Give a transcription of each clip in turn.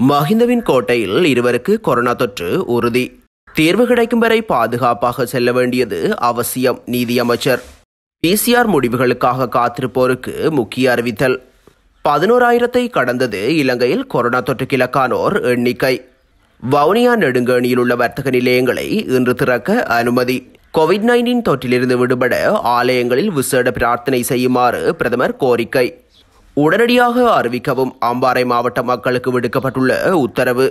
மஹிந்தவின் கோட்டையில் இருவருக்கு கொரோனா தொற்று உறுதி தேர்வு கிடைக்கும் வரை பாதுகாப்பாக செல்ல வேண்டியது அவசியம் நீதியமைச்சர் பிசிஆர் முடிவுகளுக்காக காத்திருப்போருக்கு முக்கிய அறிவித்தல் பதினோராயிரத்தை கடந்தது இலங்கையில் கொரோனா தொற்றுக்கிலக்கானோர் எண்ணிக்கை வவுனியா நெடுங்கணியில் உள்ள வர்த்தக நிலையங்களை இன்று திறக்க அனுமதி கோவிட் நைன்டீன் தொற்றிலிருந்து விடுபட ஆலயங்களில் விசேட பிரார்த்தனை செய்யுமாறு பிரதமர் கோரிக்கை உடனடியாக அறிவிக்கவும் அம்பாறை மாவட்ட மக்களுக்கு விடுக்கப்பட்டுள்ள உத்தரவு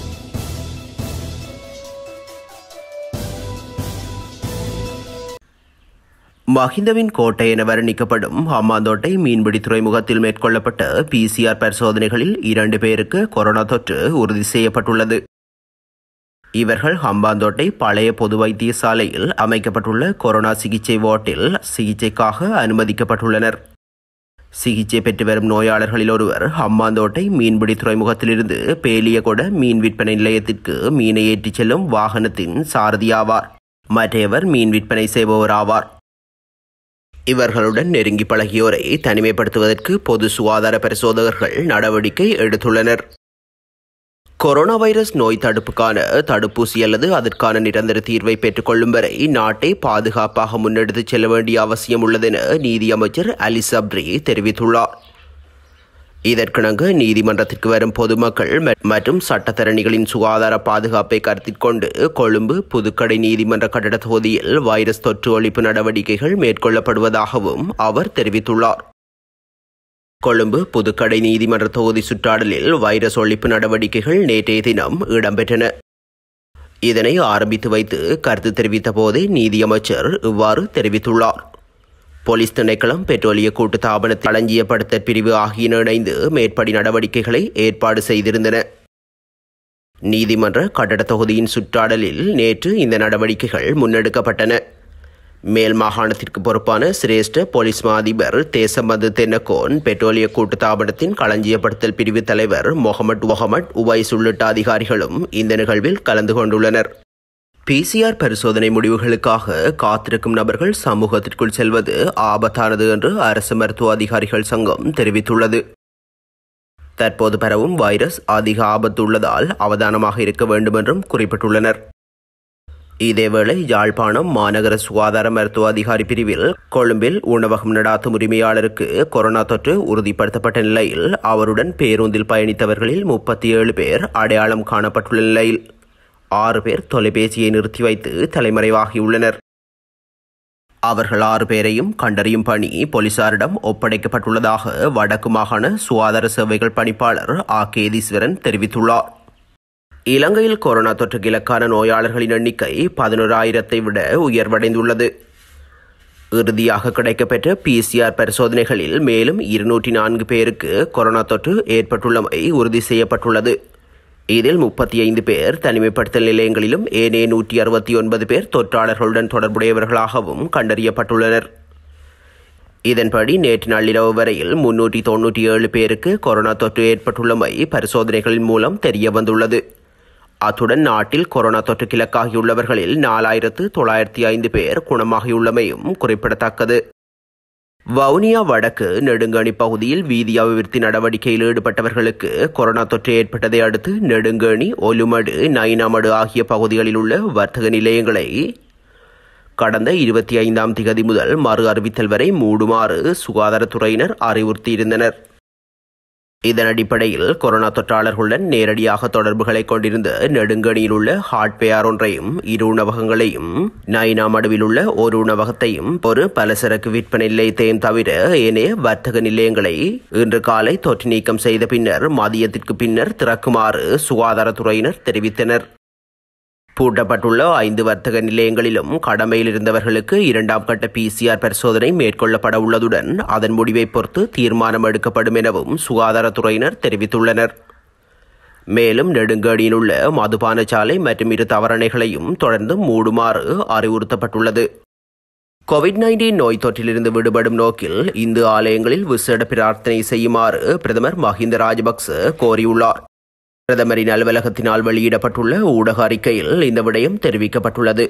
மஹிந்தவின் கோட்டை என வர்ணிக்கப்படும் ஹம்மாந்தோட்டை மீன்பிடி துறைமுகத்தில் மேற்கொள்ளப்பட்ட பிசிஆர் பரிசோதனைகளில் இரண்டு பேருக்கு கொரோனா தொற்று உறுதி செய்யப்பட்டுள்ளது இவர்கள் ஹம்பாந்தோட்டை பழைய பொது வைத்தியசாலையில் அமைக்கப்பட்டுள்ள கொரோனா சிகிச்சை வார்டில் சிகிச்சைக்காக அனுமதிக்கப்பட்டுள்ளனர் சிகிச்சை பெற்று வரும் நோயாளர்களில் ஒருவர் ஹம்மாந்தோட்டை மீன்பிடி துறைமுகத்திலிருந்து பேலியகொட மீன் விற்பனை நிலையத்திற்கு மீனை ஏற்றிச் செல்லும் வாகனத்தின் சாரதியாவார் மற்றையவர் மீன் விற்பனை செய்பவர் ஆவார் இவர்களுடன் நெருங்கி பழகியோரை தனிமைப்படுத்துவதற்கு பொது சுகாதார பரிசோதகர்கள் நடவடிக்கை எடுத்துள்ளனர் கொரோனா வைரஸ் நோய் தடுப்புக்கான தடுப்பூசி அல்லது அதற்கான நிரந்தர தீர்வை பெற்றுக்கொள்ளும் வரை நாட்டை பாதுகாப்பாக முன்னெடுத்துச் செல்ல வேண்டிய அவசியம் உள்ளதென நீதியமைச்சர் அலி சப்ரி தெரிவித்துள்ளார் இதற்கிணங்க நீதிமன்றத்திற்கு வரும் பொதுமக்கள் மற்றும் சட்டத்தரணிகளின் சுகாதார பாதுகாப்பை கருத்தில் கொண்டு கொழும்பு புதுக்கடை நீதிமன்ற கட்டட தொகுதியில் வைரஸ் தொற்று ஒழிப்பு நடவடிக்கைகள் மேற்கொள்ளப்படுவதாகவும் அவர் தெரிவித்துள்ளார் கொழும்பு புதுக்கடை நீதிமன்ற தொகுதி சுற்றாடலில் வைரஸ் ஒழிப்பு நடவடிக்கைகள் நேற்றைய தினம் இடம்பெற்றன இதனை ஆரம்பித்து வைத்து கருத்து தெரிவித்த போதே நீதியமைச்சர் இவ்வாறு தெரிவித்துள்ளார் போலீஸ் திணைக்களம் பெட்ரோலிய கூட்டு தாபன களஞ்சியப்படுத்த பிரிவு ஆகியன இணைந்து மேற்படி நடவடிக்கைகளை ஏற்பாடு செய்திருந்தன நீதிமன்ற கட்டட தொகுதியின் சுற்றாடலில் நேற்று இந்த நடவடிக்கைகள் முன்னெடுக்கப்பட்டன மேல் மாகாணத்திற்கு பொறுப்பான சிரேஷ்ட போலீஸ் மாதிபர் தேசமது தென்னகோன் பெட்ரோலிய கூட்டு தாபனத்தின் களஞ்சியப்படுத்தல் பிரிவு தலைவர் முகமது முகமட் உவைஸ் உள்ளிட்ட அதிகாரிகளும் இந்த நிகழ்வில் கலந்து கொண்டுள்ளனர் பிசிஆர் பரிசோதனை முடிவுகளுக்காக காத்திருக்கும் நபர்கள் சமூகத்திற்குள் செல்வது ஆபத்தானது என்று அரசு மருத்துவ அதிகாரிகள் சங்கம் தெரிவித்துள்ளது தற்போது பரவும் வைரஸ் அதிக ஆபத்து உள்ளதால் அவதானமாக இருக்க வேண்டும் என்றும் குறிப்பிட்டுள்ளனர் இதேவேளை யாழ்ப்பாணம் மாநகர சுகாதார மருத்துவ அதிகாரி பிரிவில் கொழும்பில் உணவகம் நடாத்தும் உரிமையாளருக்கு கொரோனா தொற்று உறுதிப்படுத்தப்பட்ட நிலையில் அவருடன் பேருந்தில் பயணித்தவர்களில் முப்பத்தி ஏழு பேர் அடையாளம் காணப்பட்டுள்ள நிலையில் ஆறு பேர் தொலைபேசியை நிறுத்தி வைத்து தலைமறைவாகியுள்ளனர் அவர்கள் ஆறு பேரையும் கண்டறியும் பணி போலீசாரிடம் ஒப்படைக்கப்பட்டுள்ளதாக வடக்கு மாகாண சுகாதார சேவைகள் பணிப்பாளர் ஆ கேதீஸ்வரன் தெரிவித்துள்ளார் இலங்கையில் கொரோனா தொற்றுக்கு இலக்கான நோயாளர்களின் எண்ணிக்கை பதினோராயிரத்தை விட உயர்வடைந்துள்ளது இறுதியாக கிடைக்கப்பெற்ற பிசிஆர் பரிசோதனைகளில் மேலும் இருநூற்றி நான்கு பேருக்கு கொரோனா தொற்று ஏற்பட்டுள்ளமை உறுதி செய்யப்பட்டுள்ளது இதில் முப்பத்தி ஐந்து பேர் தனிமைப்படுத்தல் நிலையங்களிலும் ஏனே நூற்றி அறுபத்தி ஒன்பது பேர் தொற்றாளர்களுடன் தொடர்புடையவர்களாகவும் கண்டறியப்பட்டுள்ளனர் இதன்படி நேற்று நள்ளிரவு வரையில் முன்னூற்றி தொன்னூற்றி ஏழு பேருக்கு கொரோனா தொற்று ஏற்பட்டுள்ளமை பரிசோதனைகளின் மூலம் தெரிய வந்துள்ளது அத்துடன் நாட்டில் கொரோனா தொற்று கிழக்காகியுள்ளவர்களில் நாலாயிரத்து தொள்ளாயிரத்தி ஐந்து பேர் குணமாகியுள்ளமையும் குறிப்பிடத்தக்கது வவுனியா வடக்கு நெடுங்கணி பகுதியில் வீதி அபிவிருத்தி நடவடிக்கையில் ஈடுபட்டவர்களுக்கு கொரோனா தொற்று ஏற்பட்டதை அடுத்து நெடுங்கணி ஒலுமடு நைனாமடு ஆகிய பகுதிகளில் உள்ள வர்த்தக நிலையங்களை கடந்த இருபத்தி ஐந்தாம் திகதி முதல் மறு அறிவித்தல் வரை மூடுமாறு சுகாதாரத்துறையினர் அறிவுறுத்தியிருந்தனர் இதன் அடிப்படையில் கொரோனா தொற்றாளர்களுடன் நேரடியாக தொடர்புகளை கொண்டிருந்த நெடுங்கணியில் உள்ள ஹார்ட்வேர் ஒன்றையும் இரு உணவகங்களையும் நைனாமடுவில் உள்ள ஒரு உணவகத்தையும் ஒரு பலசரக்கு விற்பனை நிலையத்தையும் தவிர ஏனைய வர்த்தக நிலையங்களை இன்று காலை தொற்று நீக்கம் செய்த பின்னர் மதியத்திற்கு பின்னர் திறக்குமாறு சுகாதாரத்துறையினர் தெரிவித்தனர் பூட்டப்பட்டுள்ள ஐந்து வர்த்தக நிலையங்களிலும் கடமையில் இருந்தவர்களுக்கு இரண்டாம் கட்ட பிசிஆர் பரிசோதனை மேற்கொள்ளப்பட உள்ளதுடன் அதன் முடிவை பொறுத்து தீர்மானம் எடுக்கப்படும் எனவும் சுகாதாரத்துறையினர் தெரிவித்துள்ளனர் மேலும் நெடுங்கடியில் உள்ள மதுபான சாலை மற்றும் இரு தவறணைகளையும் தொடர்ந்து மூடுமாறு அறிவுறுத்தப்பட்டுள்ளது கோவிட் நைன்டீன் நோய் தொற்றிலிருந்து விடுபடும் நோக்கில் இந்து ஆலயங்களில் விசேட பிரார்த்தனை செய்யுமாறு பிரதமர் மஹிந்த ராஜபக்ச கோரியுள்ளார் பிரதமரின் அலுவலகத்தினால் வெளியிடப்பட்டுள்ள ஊடக அறிக்கையில் இந்த விடயம் தெரிவிக்கப்பட்டுள்ளது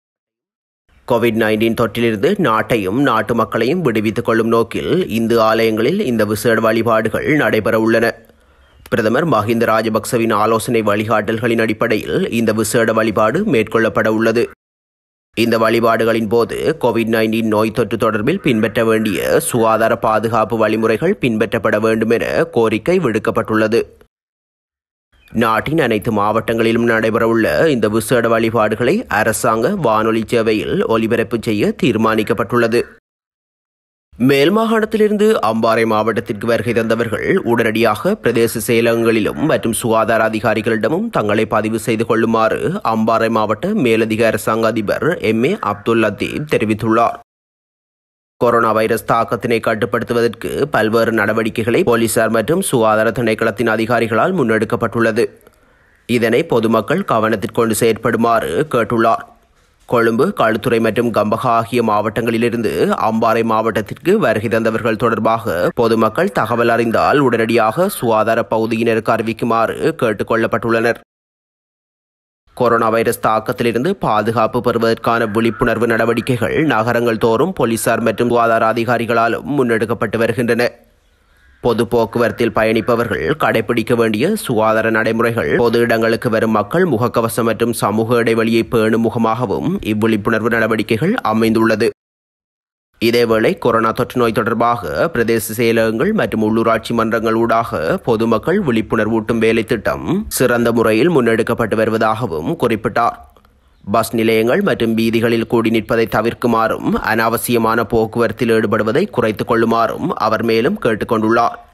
கோவிட் நைன்டீன் தொற்றிலிருந்து நாட்டையும் நாட்டு மக்களையும் விடுவித்துக் கொள்ளும் நோக்கில் இந்து ஆலயங்களில் இந்த விசேட வழிபாடுகள் நடைபெற உள்ளன பிரதமர் மஹிந்த ராஜபக்சவின் ஆலோசனை வழிகாட்டல்களின் அடிப்படையில் இந்த விசேட வழிபாடு மேற்கொள்ளப்பட உள்ளது இந்த வழிபாடுகளின் போது கோவிட் நைன்டீன் நோய் தொற்று தொடர்பில் பின்பற்ற வேண்டிய சுகாதார பாதுகாப்பு வழிமுறைகள் பின்பற்றப்பட வேண்டும் என கோரிக்கை விடுக்கப்பட்டுள்ளது நாட்டின் அனைத்து மாவட்டங்களிலும் நடைபெறவுள்ள இந்த விசேட வழிபாடுகளை அரசாங்க வானொலி சேவையில் ஒலிபரப்பு செய்ய தீர்மானிக்கப்பட்டுள்ளது மேல் மாகாணத்திலிருந்து அம்பாறை மாவட்டத்திற்கு வருகை தந்தவர்கள் உடனடியாக பிரதேச செயலகங்களிலும் மற்றும் சுகாதார அதிகாரிகளிடமும் தங்களை பதிவு செய்து கொள்ளுமாறு அம்பாறை மாவட்ட மேலதிக அரசாங்க அதிபர் எம் ஏ அப்துல் லத்தீப் தெரிவித்துள்ளார் கொரோனா வைரஸ் தாக்கத்தினை கட்டுப்படுத்துவதற்கு பல்வேறு நடவடிக்கைகளை போலீசார் மற்றும் சுகாதார திணைக்களத்தின் அதிகாரிகளால் முன்னெடுக்கப்பட்டுள்ளது இதனை பொதுமக்கள் கவனத்திற்கொண்டு செயற்படுமாறு கேட்டுள்ளார் கொழும்பு களுத்துறை மற்றும் கம்பகா ஆகிய மாவட்டங்களிலிருந்து அம்பாறை மாவட்டத்திற்கு வருகை தந்தவர்கள் தொடர்பாக பொதுமக்கள் தகவல் அறிந்தால் உடனடியாக சுகாதார பகுதியினருக்கு அறிவிக்குமாறு கேட்டுக் கொள்ளப்பட்டுள்ளனர் கொரோனா வைரஸ் தாக்கத்திலிருந்து பாதுகாப்பு பெறுவதற்கான விழிப்புணர்வு நடவடிக்கைகள் நகரங்கள் தோறும் போலீசார் மற்றும் சுகாதார அதிகாரிகளாலும் முன்னெடுக்கப்பட்டு வருகின்றன பொது போக்குவரத்தில் பயணிப்பவர்கள் கடைபிடிக்க வேண்டிய சுகாதார நடைமுறைகள் பொது இடங்களுக்கு வரும் மக்கள் முகக்கவசம் மற்றும் சமூக இடைவெளியை பேணும் முகமாகவும் இவ்விழிப்புணர்வு நடவடிக்கைகள் அமைந்துள்ளது இதேவேளை கொரோனா தொற்று நோய் தொடர்பாக பிரதேச செயலகங்கள் மற்றும் உள்ளூராட்சி மன்றங்கள் ஊடாக பொதுமக்கள் விழிப்புணர்வூட்டும் வேலை திட்டம் சிறந்த முறையில் முன்னெடுக்கப்பட்டு வருவதாகவும் குறிப்பிட்டார் பஸ் நிலையங்கள் மற்றும் வீதிகளில் கூடி நிற்பதை தவிர்க்குமாறும் அனாவசியமான போக்குவரத்தில் ஈடுபடுவதை குறைத்துக் கொள்ளுமாறும் அவர் மேலும் கேட்டுக்கொண்டுள்ளார்